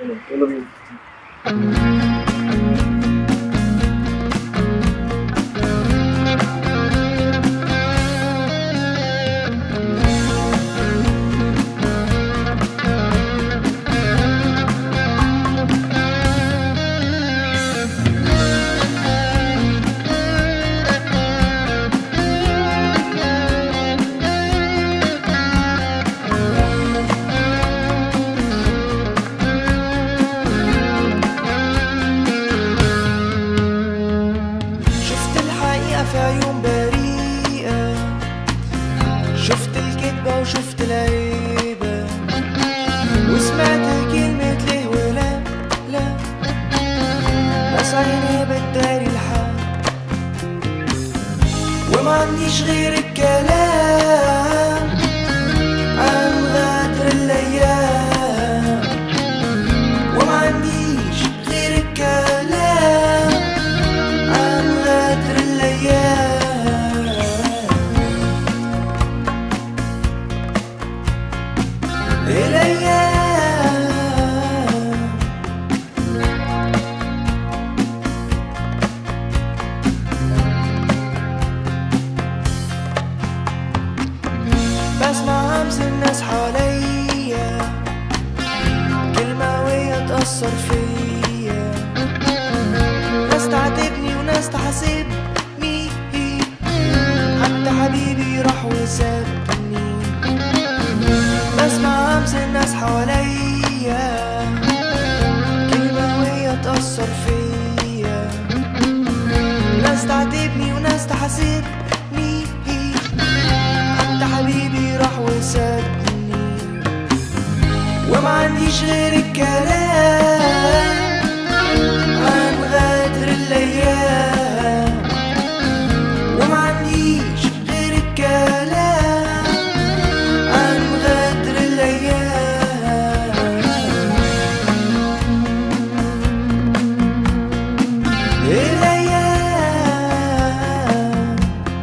يلا يلا بينا شفت الحقيقة في عيون بريئة شفت الكذبة وشفت العيبة وسمعت كلمة ليه ولا لا بس عيني بتداري الحق وما عنديش غير الكلام عن غدر الأيام وما عنديش غير الكلام عن غدر الأيام الأيام بسمع همس الناس حواليا كلمة وهي تأثر فيا ناس تعاتبني وناس تحاسبني حتى حبيبي راح وسابني بسمع همس الناس حواليا كلمة وهي تأثر فيا ناس تعاتبني وناس تحاسبني حتى حبيبي راح وسابني وما عنديش غير الكلام عن غدر الأيام وما عنديش غير الكلام عن غدر الأيام الأيام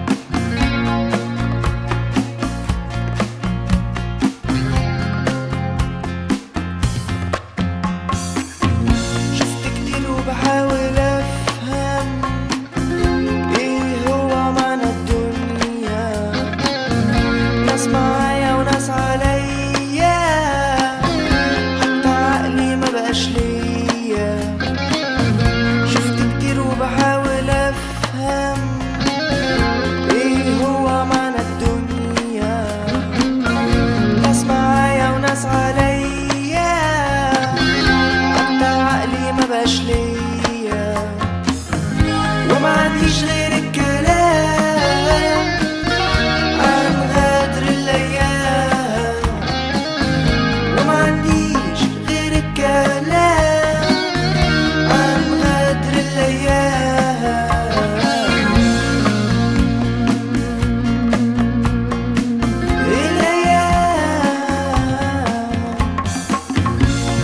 شفت كتير وبحاول افهم ايه هو معنى الدنيا ناس معايا وناس عليا حتى عقلي ما بقاش ليا شفت كتير وبحاول افهم ايه هو معنى الدنيا ناس معايا وناس عليا حتى عقلي ما بقاش ليا وما عنديش غير الكلام عن غدر الايام وما عنديش غير الكلام عن غدر الايام الايام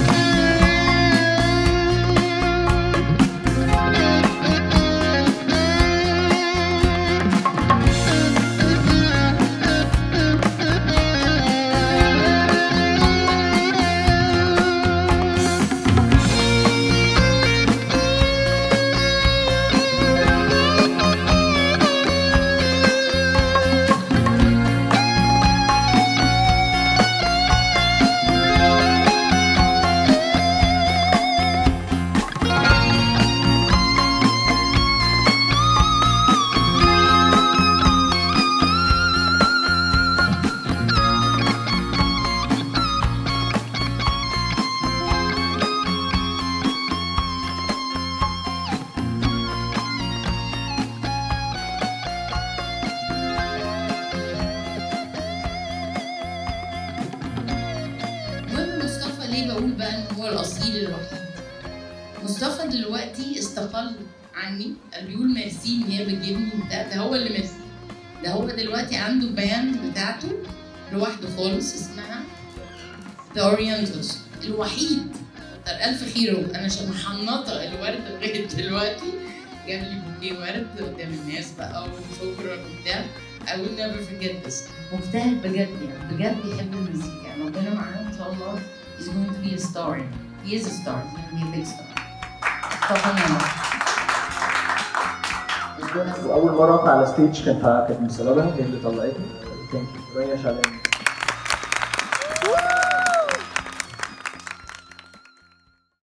المهم مصطفى ليه بقول بقى ان هو الاصيل الوحيد مصطفى دلوقتي استقل عني قال بيقول ميرسي ان هي بتجيبني ده, ده هو اللي ميرسي ده هو دلوقتي عنده باند بتاعته لوحده خالص اسمها ذا اورينتالز الوحيد كتر الف خيره انا ش- محنطه الورد لغايه دلوقتي جاب لي بوكيه ورد قدام الناس بقى وشكرا وبتاع I will never forget this مجتهد بجد يعني بجد يحب المزيكا يعني ربنا معاه ان شاء الله he's going to be a star يعني he is a star he's gonna be a big star مصطفى نعمة واول مره اقف على ستيج كانت كانت من سببها هي اللي طلعتني ثانك يو رانيا شعبان